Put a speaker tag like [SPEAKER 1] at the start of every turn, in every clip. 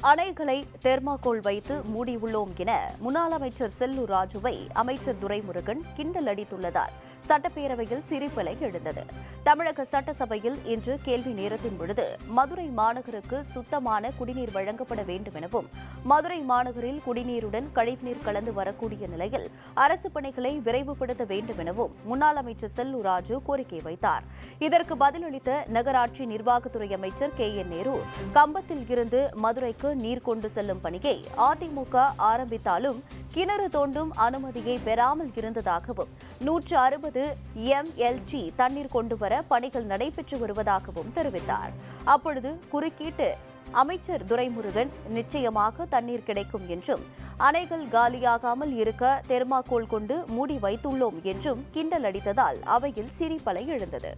[SPEAKER 1] அணைகளை தெர்மாகோல் வைத்து மூடியுள்ளோம் என முன்னாள் அமைச்சர் செல்லூர் ராஜுவை அமைச்சர் துரைமுருகன் கிண்டல் அடித்துள்ளதால் சட்டப்பேரவையில் சிரிப்பலை எழுந்தது தமிழக சட்டசபையில் இன்று கேள்வி நேரத்தின் பொழுது மதுரை மாநகருக்கு சுத்தமான குடிநீர் வழங்கப்பட வேண்டும் எனவும் மதுரை மாநகரில் குடிநீருடன் கழிவுநீர் கலந்து வரக்கூடிய நிலையில் அரசு பணிகளை விரைவுபடுத்த வேண்டும் எனவும் முன்னாள் அமைச்சர் செல்லூர் ராஜு கோரிக்கை வைத்தார் இதற்கு பதிலளித்த நகராட்சி நிர்வாகத்துறை அமைச்சர் கே என் நேரு கம்பத்தில் இருந்து மதுரைக்கு நீர் கொண்டு செல்லும் பணியை அதிமுக ஆரம்பித்தாலும் கிணறு தோண்டும் அனுமதியை பெறாமல் இருந்ததாகவும் நூற்று அறுபது எம்எல்டி தண்ணீர் கொண்டு வர பணிகள் நடைபெற்று வருவதாகவும் தெரிவித்தார் அப்பொழுது குறுக்கீட்டு அமைச்சர் துரைமுருகன் நிச்சயமாக தண்ணீர் கிடைக்கும் என்றும் அணைகள் காலியாகாமல் இருக்க தெர்மாக்கோல் கொண்டு மூடி வைத்துள்ளோம் என்றும் கிண்டல் அடித்ததால் அவையில் சிரிப்பலை எழுந்தது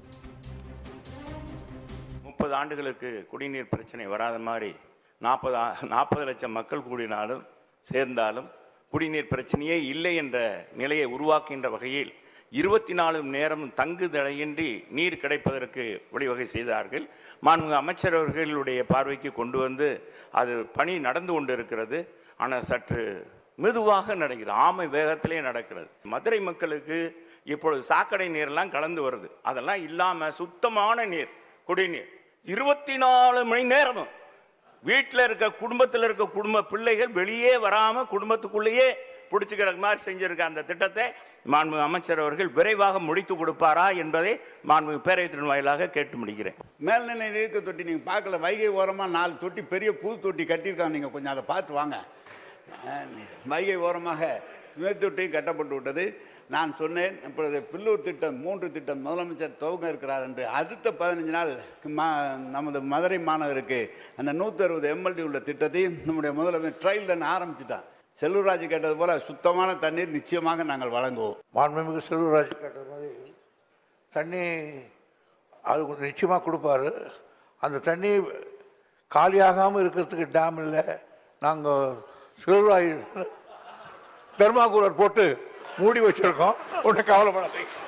[SPEAKER 2] முப்பது ஆண்டுகளுக்கு குடிநீர் பிரச்சனை வராத மாதிரி நாற்பது நாற்பது லட்சம் மக்கள் கூடினாலும் சேர்ந்தாலும் குடிநீர் பிரச்சனையே இல்லை என்ற நிலையை உருவாக்குகின்ற வகையில் இருபத்தி நாலு நேரம் தங்கு தடையின்றி நீர் கிடைப்பதற்கு வழிவகை செய்தார்கள் மாண்புமிகு அமைச்சர் அவர்களுடைய பார்வைக்கு கொண்டு வந்து அது பணி நடந்து கொண்டு இருக்கிறது ஆனால் சற்று மெதுவாக நடக்கிறது ஆமை வேகத்திலே நடக்கிறது மதுரை மக்களுக்கு இப்பொழுது சாக்கடை நீர்லாம் கலந்து வருது அதெல்லாம் இல்லாமல் சுத்தமான நீர் குடிநீர் இருபத்தி நாலு மணி நேரமும் வீட்டில் இருக்க குடும்பத்தில் இருக்க குடும்ப பிள்ளைகள் வெளியே வராமல் குடும்பத்துக்குள்ளேயே பிடிச்சிக்கிற மாதிரி செஞ்சிருக்க அந்த திட்டத்தை மாண்புமிகு அமைச்சர் அவர்கள் விரைவாக முடித்து கொடுப்பாரா என்பதை மாண்புமிகு பேரவைத்தின் வாயிலாக கேட்டு முடிக்கிறேன்
[SPEAKER 3] மேல்நிலை நீர்த்த தொட்டி நீங்கள் பார்க்கல வைகை ஓரமாக நாலு தொட்டி பெரிய புது தொட்டி கட்டியிருக்காங்க நீங்கள் கொஞ்சம் அதை பார்த்து வாங்க அஹ், வைகை ஓரமாக மேற்தொட்டியும் கட்டப்பட்டு விட்டது நான் சொன்னேன் இப்பொழுது பில்லூர் திட்டம் மூன்று திட்டம் முதலமைச்சர் துவங்க இருக்கிறார் என்று அடுத்த பதினஞ்சு நாள் மா நமது மதுரை மாநகருக்கு அந்த நூற்றி அறுபது எம்எல்டி உள்ள திட்டத்தையும் நம்முடைய முதலமைச்சர் ட்ரையல் ரன் ஆரம்பிச்சிட்டான் செல்லூர்ராஜ் கேட்டது போல சுத்தமான தண்ணீர் நிச்சயமாக நாங்கள் வழங்குவோம்
[SPEAKER 4] மாண்புமிகு செல்வராஜ் கேட்ட மாதிரி தண்ணி அது கொஞ்சம் நிச்சயமாக கொடுப்பாரு அந்த தண்ணி காலியாகாமல் இருக்கிறதுக்கு டேம் இல்லை நாங்கள் செல்வராஜ் தெர்மாகூலர் போட்டு மூடி வச்சுருக்கோம் ஒன்றும் கவலைப்படாதீங்க